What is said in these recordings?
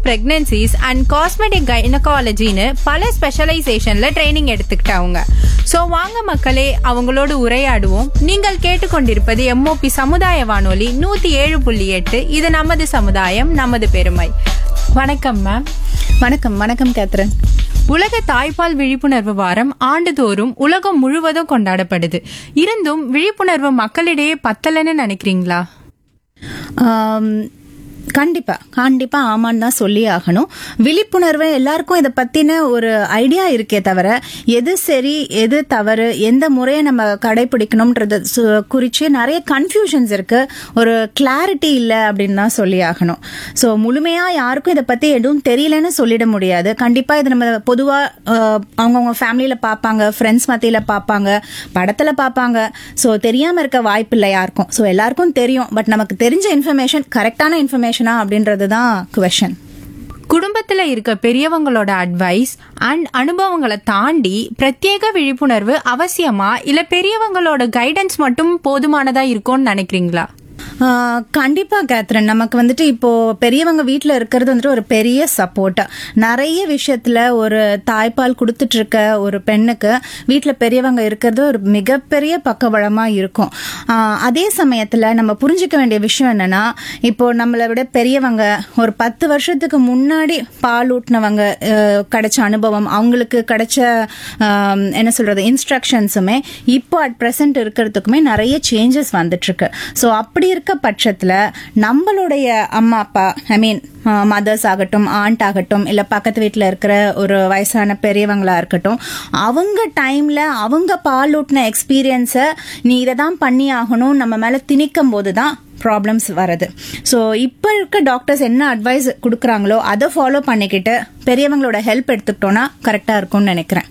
pregnancies and cosmetic கைனகாலஜின்னு பல ஸ்பெஷலைசேஷன்ல training எடுத்துக்கிட்டவங்க so வாங்க மக்களே அவங்களோடு உரையாடுவோம் நீங்கள் கேட்டுக்கொண்டிருப்பது எம்ஓபி சமுதாய வானொலி நூத்தி ஏழு புள்ளி எட்டு இது நமது சமுதாயம் நமது பெருமை வணக்கம் மேம் வணக்கம் வணக்கம் கேத்ரன் உலக தாய்ப்பால் விழிப்புணர்வு வாரம் ஆண்டுதோறும் உலகம் முழுவதும் கொண்டாடப்படுது இருந்தும் விழிப்புணர்வு மக்களிடையே பத்தலன்னு நினைக்கிறீங்களா ஆம், கண்டிப்பா கண்டிப்பா ஆமான்னு தான் சொல்லி ஆகணும் விழிப்புணர்வு எல்லாருக்கும் இதை பத்தின ஒரு ஐடியா இருக்கே தவிர எது சரி எது தவறு எந்த முறையை நம்ம கடைபிடிக்கணும்ன்றது சு- குறிச்சு நிறைய கன்ஃபியூஷன்ஸ் இருக்கு ஒரு கிளாரிட்டி இல்லை அப்படின்னு தான் சொல்லி ஆகணும் ஸோ முழுமையா யாருக்கும் இதை பத்தி எதுவும் தெரியலன்னு சொல்லிட முடியாது கண்டிப்பா இது நம்ம பொதுவா அஹ், அவங்கவங்க ஃபேமிலியில பார்ப்பாங்க ஃப்ரெண்ட்ஸ் மத்தியில பார்ப்பாங்க படத்துல பார்ப்பாங்க ஸோ தெரியாம இருக்க வாய்ப்பு இல்லை யாருக்கும் ஸோ எல்லாருக்கும் தெரியும் பட் நமக்கு தெரிஞ்ச இன்ஃபர்மேஷன் கரெக்டான இன்ஃபர்மேஷனா அப்படின்றது தான் கொஷன் குடும்பத்துல இருக்க பெரியவங்களோட அட்வைஸ் அண்ட் அனுபவங்களை தாண்டி பிரத்யேக விழிப்புணர்வு அவசியமா இல்ல பெரியவங்களோட கைடன்ஸ் மட்டும் போதுமானதா இருக்கும்னு நினைக்கிறீங்களா ஆஹ் கண்டிப்பா கேத்ரன் நமக்கு வந்துட்டு இப்போ பெரியவங்க வீட்ல இருக்கிறது வந்துட்டு ஒரு பெரிய சப்போர்ட் நிறைய விஷயத்துல ஒரு தாய்ப்பால் கொடுத்துட்டு இருக்க ஒரு பெண்ணுக்கு வீட்ல பெரியவங்க இருக்கிறது ஒரு மிகப்பெரிய பக்கபலமா இருக்கும் ஆஹ் அதே சமயத்துல நம்ம புரிஞ்சுக்க வேண்டிய விஷயம் என்னன்னா இப்போ நம்மளை விட பெரியவங்க ஒரு பத்து வருஷத்துக்கு முன்னாடி பால் ஊட்டினவங்க அஹ், கிடைச்ச அனுபவம் அவங்களுக்கு கிடைச்ச ஆம், என்ன சொல்றது இன்ஸ்ட்ரக்ஷன்ஸுமே இப்போ அட் பிரசன்ட் இருக்கிறதுக்குமே நிறைய சேஞ்சஸ் வந்துட்டு இருக்கு ஸோ அப்படி இருக்க பட்சத்துல நம்மளுடைய அம்மா அப்பா ஐ மீன் மதர்ஸ் ஆகட்டும் ஆண்ட் ஆகட்டும் இல்ல பக்கத்து வீட்டில் இருக்கிற ஒரு வயசான பெரியவங்களா இருக்கட்டும் அவங்க டைம்ல அவங்க பால் ஊட்டின எக்ஸ்பீரியன்ஸை நீ இதை தான் பண்ணி ஆகணும் நம்ம மேல திணிக்கும் போது தான் ப்ராப்ளம்ஸ் வருது ஸோ இப்போ இருக்க டாக்டர்ஸ் என்ன அட்வைஸ் கொடுக்குறாங்களோ அதை ஃபாலோ பண்ணிக்கிட்டு பெரியவங்களோட ஹெல்ப் எடுத்துக்கிட்டோம்னா கரெக்டாக இருக்கும்னு நினைக்கிறேன்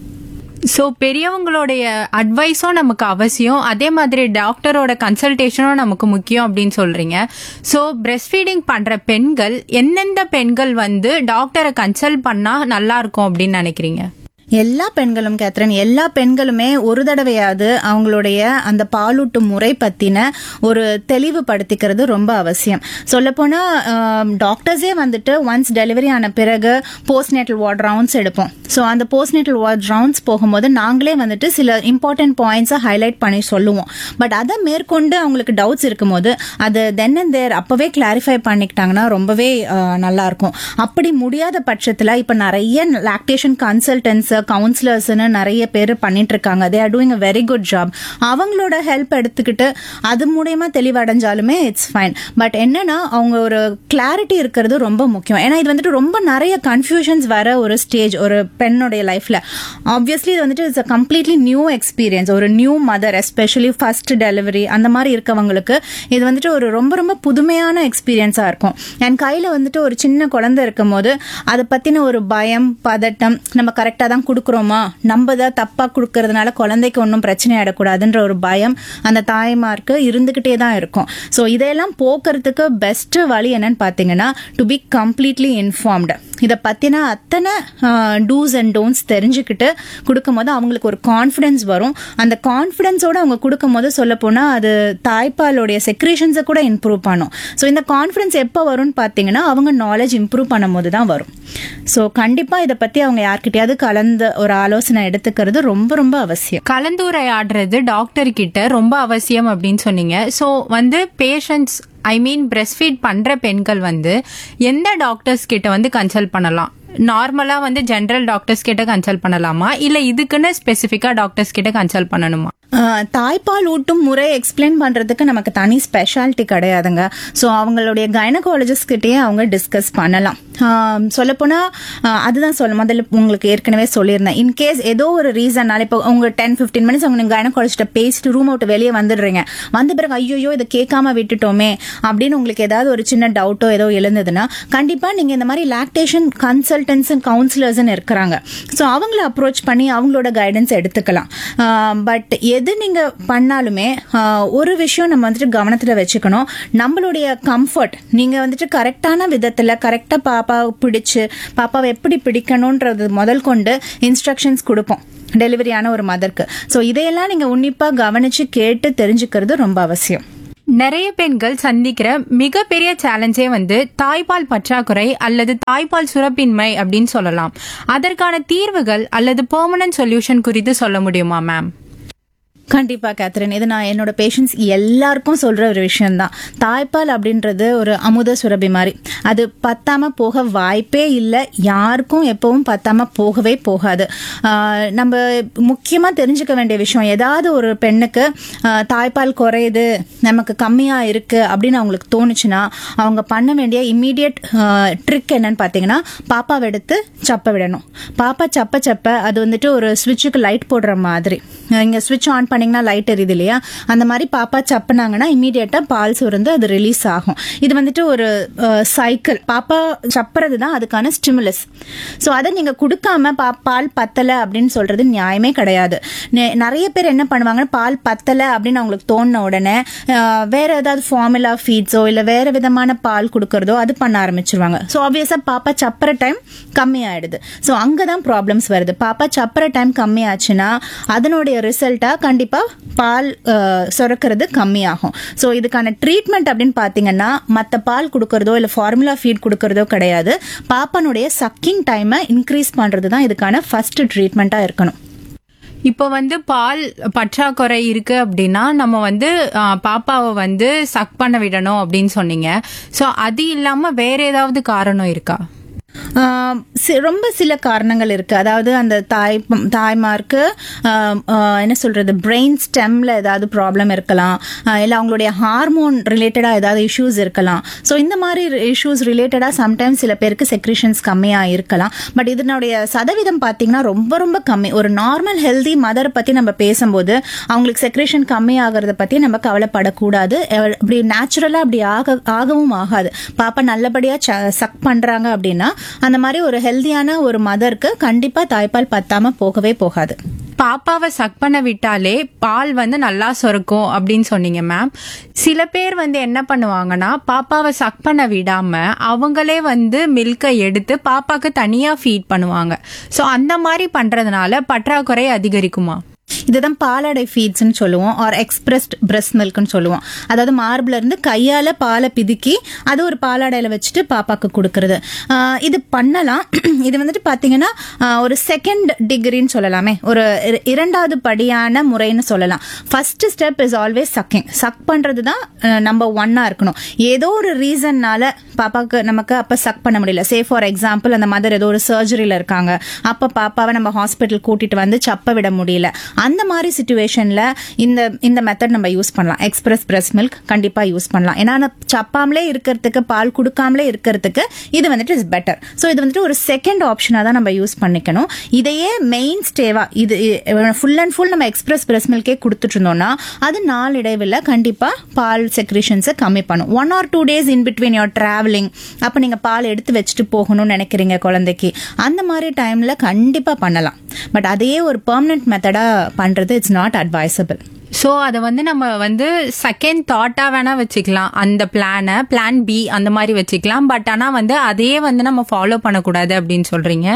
ஸோ பெரியவங்களுடைய அட்வைஸும் நமக்கு அவசியம் அதே மாதிரி டாக்டரோட கன்சல்டேஷனும் நமக்கு முக்கியம் அப்படின்னு சொல்றீங்க ஸோ பிரஸ்ட் ஃபீடிங் பண்ற பெண்கள் எந்தெந்த பெண்கள் வந்து டாக்டரை கன்சல்ட் பண்ணா நல்லா இருக்கும் அப்படின்னு நினைக்கிறீங்க எல்லா பெண்களும் கேத்ரன் எல்லா பெண்களுமே ஒரு தடவையாவது அவங்களுடைய அந்த பாலூட்டும் முறை பத்தின ஒரு தெளிவுபடுத்திக்கிறது ரொம்ப அவசியம் சொல்லப்போனா டாக்டர்ஸே வந்துட்டு ஒன்ஸ் டெலிவரி ஆன பிறகு போஸ்ட் நேட்டல் வார்ட் ரவுண்ட்ஸ் எடுப்போம் ஸோ அந்த போஸ்ட் நேட்டல் வார்ட் ரவுண்ட்ஸ் போகும்போது நாங்களே வந்துட்டு சில இம்பார்ட்டன்ட் பாயிண்ட்ஸை ஹைலைட் பண்ணி சொல்லுவோம் பட் அதை மேற்கொண்டு அவங்களுக்கு டவுட்ஸ் இருக்கும்போது அது தென் அண்ட் தேர் அப்பவே கிளாரிஃபை பண்ணிக்கிட்டாங்கன்னா ரொம்பவே அஹ், நல்லா இருக்கும் அப்படி முடியாத பட்சத்தில் இப்போ நிறைய லாக்டேஷன் கன்சல்டன்ஸ் கவுன்சிலர்ஸ்னு நிறைய பேர் பண்ணிட்டு இருக்காங்க they are doing a very good job அவங்களோட ஹெல்ப் எடுத்துக்கிட்டு அது மூலியமா தெளிவடைஞ்சாலுமே இட்ஸ் ஃபைன் பட் என்னன்னா அவங்க ஒரு கிளாரிட்டி இருக்கிறது ரொம்ப முக்கியம் ஏன்னா இது வந்துட்டு ரொம்ப நிறைய கன்ஃபியூஷன்ஸ் வர ஒரு ஸ்டேஜ் ஒரு பெண்ணுடைய லைஃப்ல ஆப்வியஸ்லி இது வந்துட்டு it's a completely new experience ஒரு new mother especially first delivery அந்த மாதிரி இருக்கவங்களுக்கு இது வந்துட்டு ஒரு ரொம்ப ரொம்ப புதுமையான எக்ஸ்பீரியன்ஸா இருக்கும் என் கையில வந்துட்டு ஒரு சின்ன குழந்தை இருக்கும் போது அதை பத்தின ஒரு பயம் பதட்டம் நம்ம கரெக்டா தான் கொடுக்குறோமா நம்ம தான் தப்பா கொடுக்கறதுனால குழந்தைக்கு ஒன்றும் பிரச்சனை ஆயிடக்கூடாதுன்ற ஒரு பயம் அந்த தாய்மார்க்கு இருந்துகிட்டே தான் இருக்கும் ஸோ இதையெல்லாம் போக்குறதுக்கு பெஸ்ட் வழி என்னன்னு பார்த்தீங்கன்னா டு பி கம்ப்ளீட்லி இன்ஃபார்ம்டு இதை பத்தின அத்தனை டூஸ் அண்ட் டோன்ட்ஸ் தெரிஞ்சுக்கிட்டு கொடுக்கும்போது அவங்களுக்கு ஒரு கான்ஃபிடன்ஸ் வரும் அந்த கான்ஃபிடன்ஸோட அவங்க கொடுக்கும்போது சொல்ல போனா அது தாய்ப்பாலுடைய செக்ரேஷன்ஸை கூட இம்ப்ரூவ் பண்ணும் ஸோ இந்த கான்ஃபிடன்ஸ் எப்போ வரும்னு பார்த்தீங்கன்னா அவங்க நாலேஜ் இம்ப்ரூவ் பண்ணும்போது தான் வரும் ஸோ கண்டிப்பா இதை பத்தி அவங்க யார்கிட்டயாவது கலந்து ஒரு ஆலோசனை எடுத்துக்கிறது ரொம்ப ரொம்ப அவசியம் கலந்துரையாடுறது டாக்டர் கிட்ட ரொம்ப அவசியம் அப்படின்னு சொன்னீங்க ஸோ வந்து patients I mean breast feed பண்ற பெண்கள் வந்து எந்த டாக்டர்ஸ் கிட்ட வந்து கன்சல்ட் பண்ணலாம் நார்மலா வந்து ஜெனரல் டாக்டர்ஸ் கிட்ட கன்சல்ட் பண்ணலாமா இல்ல இதுக்குன்னு ஸ்பெசிஃபிக்கா டாக்டர்ஸ் கிட்ட கன்சல்ட் பண்ணணுமா ஆஹ் தாய்ப்பால் ஊட்டும் முறை எக்ஸ்பிளைன் பண்றதுக்கு நமக்கு தனி ஸ்பெஷாலிட்டி கிடையாதுங்க ஸோ அவங்களுடைய கைனகாலஜிஸ்ட் கிட்டயே அவங்க டிஸ்கஸ் பண்ணலாம் சொல்லப்போனா ஆஹ் அதுதான் சொல்ல முதல்ல உங்களுக்கு ஏற்கனவே சொல்லியிருந்தேன் இன்கேஸ் ஏதோ ஒரு ரீசன்னால இப்போ உங்க டென் ஃபிஃப்டீன் மினிட்ஸ் அவங்க கைனகாலஜிஸ்ட பேசிட்டு ரூம் அவுட் வெளியே வந்துடுறீங்க வந்த பிறகு ஐயோ இதை கேட்காம விட்டுட்டோமே அப்படின்னு உங்களுக்கு ஏதாவது ஒரு சின்ன டவுட்டோ ஏதோ எழுந்ததுன்னா கண்டிப்பா நீங்க இந்த மாதிரி லாக்டேஷன் கன்சல்டன்ஸ் அண்ட் கவுன்சிலர்ஸ் இருக்காங்க ஸோ அவங்கள அப்ரோச் பண்ணி அவங்களோட கைடன்ஸ் எடுத்துக்கலாம் பட் எது நீங்க பண்ணாலுமே ஆஹ் ஒரு விஷயம் நம்ம வந்துட்டு கவனத்துல வச்சுக்கணும் நம்மளுடைய கம்ஃபர்ட் நீங்க வந்துட்டு கரெக்டான விதத்துல கரெக்டா பாப்பா பிடிச்சு பாப்பாவை எப்படி பிடிக்கணும்ன்றது முதல் கொண்டு இன்ஸ்ட்ரக்ஷன்ஸ் கொடுப்போம் டெலிவரியான ஒரு மதருக்கு ஸோ இதையெல்லாம் நீங்க உன்னிப்பா கவனிச்சு கேட்டு தெரிஞ்சுக்கிறது ரொம்ப அவசியம் நிறைய பெண்கள் சந்திக்கிற மிகப்பெரிய சேலஞ்சே வந்து தாய்ப்பால் பற்றாக்குறை அல்லது தாய்ப்பால் சுரப்பின்மை அப்படின்னு சொல்லலாம் அதற்கான தீர்வுகள் அல்லது பெர்மனன்ட் சொல்யூஷன் குறித்து சொல்ல முடியுமா மேம் கண்டிப்பா கேத்ரின் இது நான் என்னோட பேஷண்ட்ஸ் எல்லாருக்கும் சொல்ற ஒரு விஷயம்தான் தாய்ப்பால் அப்படின்றது ஒரு அமுத சுரபி மாதிரி அது பத்தாம போக வாய்ப்பே இல்லை யாருக்கும் எப்பவும் பத்தாம போகவே போகாது ஆஹ் நம்ம முக்கியமா தெரிஞ்சுக்க வேண்டிய விஷயம் ஏதாவது ஒரு பெண்ணுக்கு ஆஹ் தாய்ப்பால் குறையுது நமக்கு கம்மியா இருக்கு அப்படின்னு அவங்களுக்கு தோணுச்சுன்னா அவங்க பண்ண வேண்டிய இம்மீடியட் ட்ரிக் என்னன்னு பாத்தீங்கன்னா பாப்பாவை எடுத்து சப்ப விடணும் பாப்பா சப்ப சப்ப அது வந்துட்டு ஒரு சுவிட்சுக்கு லைட் போடுற மாதிரி இங்க சுவிட்ச் ஆன் பண்ணீங்கன்னா லைட் எரியுது இல்லையா அந்த மாதிரி பாப்பா சப்புனாங்கன்னா இமீடியட்டா பால் சுரந்து அது ரிலீஸ் ஆகும் இது வந்துட்டு ஒரு சைக்கிள் பாப்பா சப்புறது தான் அதுக்கான ஸ்டிமுலஸ் ஸோ அதை நீங்க கொடுக்காம பா பால் பத்தலை அப்படின்னு சொல்றது நியாயமே கிடையாது நெ- நிறைய பேர் என்ன பண்ணுவாங்க பால் பத்தலை அப்படின்னு அவங்களுக்கு தோணின உடனே அஹ், வேற ஏதாவது ஃபார்முலா ஃபீட்ஸோ இல்ல வேற விதமான பால் கொடுக்கறதோ அது பண்ண ஆரம்பிச்சிருவாங்க ஸோ ஆப்வியஸா பாப்பா சப்புற டைம் கம்மியாயிடுது ஸோ அங்கதான் ப்ராப்ளம்ஸ் வருது பாப்பா சப்புற டைம் கம்மியாச்சுன்னா அதனுடைய ரிசல்ட்டா கண்டிப்பா பால் அஹ், சுரக்கிறது கம்மியாகும் ஸோ இதுக்கான ட்ரீட்மெண்ட் அப்படின்னு பாத்தீங்கன்னா மற்ற பால் கொடுக்கறதோ இல்ல ஃபார்முலா ஃபீட் கொடுக்கறதோ கிடையாது பாப்பானுடைய சக்கிங் டைமை இன்க்ரீஸ் பண்றது தான் இதுக்கான ஃபர்ஸ்ட் ட்ரீட்மெண்ட்டா இருக்கணும் இப்போ வந்து பால் பற்றாக்குறை இருக்கு அப்படின்னா நம்ம வந்து ஆ, பாப்பாவை வந்து சக் பண்ண விடணும் அப்படின்னு சொன்னீங்க ஸோ அது இல்லாம வேற ஏதாவது காரணம் இருக்கா ஆஹ் சி- ரொம்ப சில காரணங்கள் இருக்கு அதாவது அந்த தாய் தாய்மார்க்கு ஆஹ் ஆஹ் என்ன சொல்றது பிரெயின் ஸ்டெம்ல ஏதாவது ப்ராப்ளம் இருக்கலாம் ஆஹ் இல்ல அவங்களுடைய ஹார்மோன் ரிலேட்டடா ஏதாவது இஷ்யூஸ் இருக்கலாம் ஸோ இந்த மாதிரி இஷ்யூஸ் ரிலேட்டடா சம்டைம்ஸ் சில பேருக்கு செக்ரிஷன்ஸ் கம்மியா இருக்கலாம் பட் இதனுடைய சதவீதம் பாத்தீங்கன்னா ரொம்ப ரொம்ப கம்மி ஒரு நார்மல் ஹெல்தி மதர் பத்தி நம்ம பேசும்போது அவங்களுக்கு செக்ரேஷன் கம்மி ஆகிறத பத்தி நம்ம கவலைப்படக்கூடாது எவ- அப்படி நேச்சுரலா அப்படி ஆக ஆகவும் ஆகாது பாப்பா நல்லபடியா சக் பண்றாங்க அப்படின்னா அந்த மாதிரி ஒரு ஹெல்தியான ஒரு மதருக்கு கண்டிப்பா தாய்ப்பால் பத்தாம போகவே போகாது பாப்பாவை சக் பண்ண விட்டாலே பால் வந்து நல்லா சுரக்கும் அப்படின்னு சொன்னீங்க மேம் சில பேர் வந்து என்ன பண்ணுவாங்கன்னா பாப்பாவை சக் பண்ண விடாம அவங்களே வந்து மில்கை எடுத்து பாப்பாக்கு தனியா ஃபீட் பண்ணுவாங்க ஸோ அந்த மாதிரி பண்றதுனால பற்றாக்குறை அதிகரிக்குமா இதுதான் பாலாடை ஃபீட்ஸ்னு சொல்லுவோம் ஆர் எக்ஸ்பிரஸ்ட் பிரஸ்ட் மில்க்னு சொல்லுவோம் அதாவது மார்பில் இருந்து கையால பாலை பிதுக்கி அது ஒரு பாலாடையில வச்சுட்டு பாப்பாக்கு கொடுக்கறது ஆஹ் இது பண்ணலாம் இது வந்துட்டு பாத்தீங்கன்னா ஆஹ் ஒரு செகண்ட் டிகிரின்னு சொல்லலாமே ஒரு இர- இரண்டாவது படியான முறைன்னு சொல்லலாம் first step is always sucking suck பண்றது தான் நம்பர் ஒன்னா இருக்கணும் ஏதோ ஒரு ரீசன்னால பாப்பாக்கு நமக்கு அப்ப சக் பண்ண முடியல சே ஃபார் எக்ஸாம்பிள் அந்த மதர் ஏதோ ஒரு சர்ஜரியில இருக்காங்க அப்ப பாப்பாவை நம்ம ஹாஸ்பிட்டல் கூட்டிட்டு வந்து சப்ப விட முடியல அந்த மாதிரி சுச்சுவேஷன்ல இந்த இந்த மெத்தட் நம்ம யூஸ் பண்ணலாம் எக்ஸ்பிரஸ் பிரஸ்ட் மில்க் கண்டிப்பா யூஸ் பண்ணலாம் ஏன்னா நான் சப்பாமலே இருக்கிறதுக்கு பால் கொடுக்காமலே இருக்கிறதுக்கு இது வந்துட்டு இஸ் பெட்டர் ஸோ இது வந்துட்டு ஒரு செகண்ட் ஆப்ஷனா தான் நம்ம யூஸ் பண்ணிக்கணும் இதையே மெயின் ஸ்டேவா இது ஃபுல் அண்ட் ஃபுல் நம்ம எக்ஸ்பிரஸ் பிரஸ்ட் மில்கே கொடுத்துட்டு இருந்தோம்னா அது நாளடைவில் கண்டிப்பா பால் செக்ரேஷன்ஸை கம்மி பண்ணும் one or two days in between your travelling அப்போ நீங்க பால் எடுத்து வச்சுட்டு போகணும்னு நினைக்கிறீங்க குழந்தைக்கு அந்த மாதிரி டைம்ல கண்டிப்பா பண்ணலாம் பட் அதையே ஒரு பெர்மனன்ட் மெத்தடா பண்றது இட்ஸ் நாட் அட்வைசபிள் ஸோ அதை வந்து நம்ம வந்து செகண்ட் தாட்டா வேணா வச்சுக்கலாம் அந்த பிளானை பிளான் பி அந்த மாதிரி வச்சுக்கலாம் பட் ஆனால் வந்து அதையே வந்து நம்ம ஃபாலோ பண்ணக்கூடாது அப்படின்னு சொல்றீங்க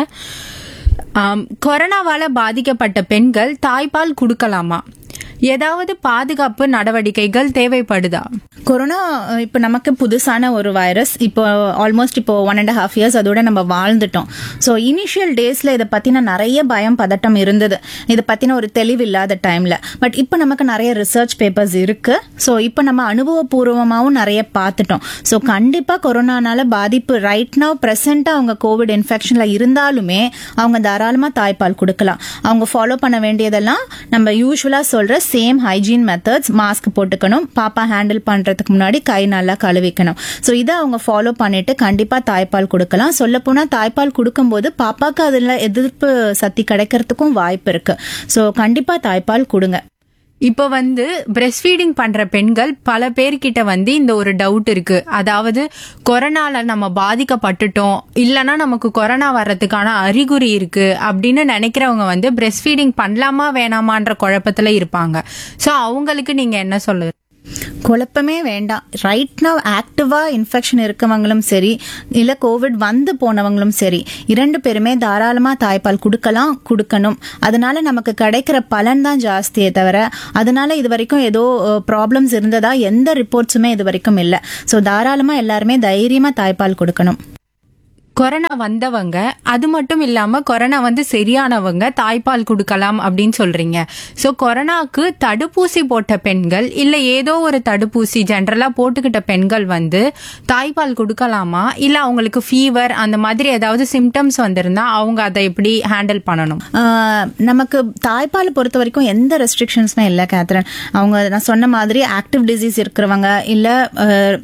ஆம், கொரோனாவால பாதிக்கப்பட்ட பெண்கள் தாய்ப்பால் கொடுக்கலாமா ஏதாவது பாதுகாப்பு நடவடிக்கைகள் தேவைப்படுதா கொரோனா அஹ், இப்போ நமக்கு புதுசான ஒரு வைரஸ் இப்போ ஆல்மோஸ்ட் இப்போ ஒன் அண்ட் ஹாஃப் இயர்ஸ் அதோட நம்ம வாழ்ந்துட்டோம் ஸோ இனிஷியல் டேஸ்ல இதை பத்தின நிறைய பயம் பதட்டம் இருந்தது இதை பத்தின ஒரு தெளிவு இல்லாத டைம்ல பட் இப்போ நமக்கு நிறைய ரிசர்ச் பேப்பர்ஸ் இருக்கு ஸோ இப்போ நம்ம அனுபவபூர்வமாகவும் நிறைய பார்த்துட்டோம் ஸோ கண்டிப்பா கொரோனானால பாதிப்பு ரைட் நவ் ப்ரெசென்ட்டா அவங்க கோவிட் இன்ஃபெக்ஷன்ல இருந்தாலுமே அவங்க தாராளமா தாய்ப்பால் கொடுக்கலாம் அவங்க ஃபாலோ பண்ண வேண்டியதெல்லாம் நம்ம யூஸ்வலா சொல்ற சேம் ஹைஜீன் மெத்தட்ஸ் மாஸ்க் போட்டுக்கணும் பாப்பா ஹேண்டில் பண்றதுக்கு முன்னாடி கை நல்லா கழுவிக்கணும் ஸோ இதை அவங்க ஃபாலோ பண்ணிட்டு கண்டிப்பா தாய்ப்பால் கொடுக்கலாம் சொல்ல போனா தாய்ப்பால் கொடுக்கும்போது பாப்பாக்கு அதுல எதிர்ப்பு சக்தி கிடைக்கிறதுக்கும் வாய்ப்பு இருக்கு ஸோ கண்டிப்பா தாய்ப்பால் கொடுங்க இப்போ வந்து பிரஸ்ட் ஃபீடிங் பண்ற பெண்கள் பல பேர்கிட்ட வந்து இந்த ஒரு டவுட் இருக்கு அதாவது கொரோனால நம்ம பாதிக்கப்பட்டுட்டோம் இல்லனா நமக்கு கொரோனா வர்றதுக்கான அறிகுறி இருக்கு அப்படின்னு நினைக்கிறவங்க வந்து பிரஸ்ட் ஃபீடிங் பண்ணலாமா வேணாமான்ற குழப்பத்துல இருப்பாங்க சோ அவங்களுக்கு நீங்க என்ன சொல்லுங்க குழப்பமே வேண்டாம் ரைட் now ஆக்டிவா இன்ஃபெக்ஷன் இருக்கவங்களும் சரி இல்ல கோவிட் வந்து போனவங்களும் சரி இரண்டு பேருமே தாராளமா தாய்ப்பால் கொடுக்கலாம் கொடுக்கணும் அதனால நமக்கு கிடைக்கிற பலன் தான் ஜாஸ்தியே தவிர அதனால இது வரைக்கும் ஏதோ ப்ராப்ளம்ஸ் இருந்ததா எந்த ரிப்போர்ட்ஸுமே இது வரைக்கும் இல்லை ஸோ தாராளமா எல்லாருமே தைரியமா தாய்ப்பால் கொடுக்கணும் கொரோனா வந்தவங்க அது மட்டும் இல்லாம கொரோனா வந்து சரியானவங்க தாய்ப்பால் கொடுக்கலாம் அப்படின்னு சொல்றீங்க சோ கொரோனாக்கு தடுப்பூசி போட்ட பெண்கள் இல்ல ஏதோ ஒரு தடுப்பூசி ஜென்ரலா போட்டுக்கிட்ட பெண்கள் வந்து தாய்ப்பால் கொடுக்கலாமா இல்ல அவங்களுக்கு ஃபீவர் அந்த மாதிரி ஏதாவது சிம்டம்ஸ் வந்திருந்தா அவங்க அதை எப்படி ஹேண்டில் பண்ணணும் ஆஹ் நமக்கு தாய்ப்பால் பொறுத்த வரைக்கும் எந்த ரெஸ்ட்ரிக்ஷன்ஸ்மே இல்லை கேத்ரன் அவங்க நான் சொன்ன மாதிரி ஆக்டிவ் டிசீஸ் இருக்கிறவங்க இல்லை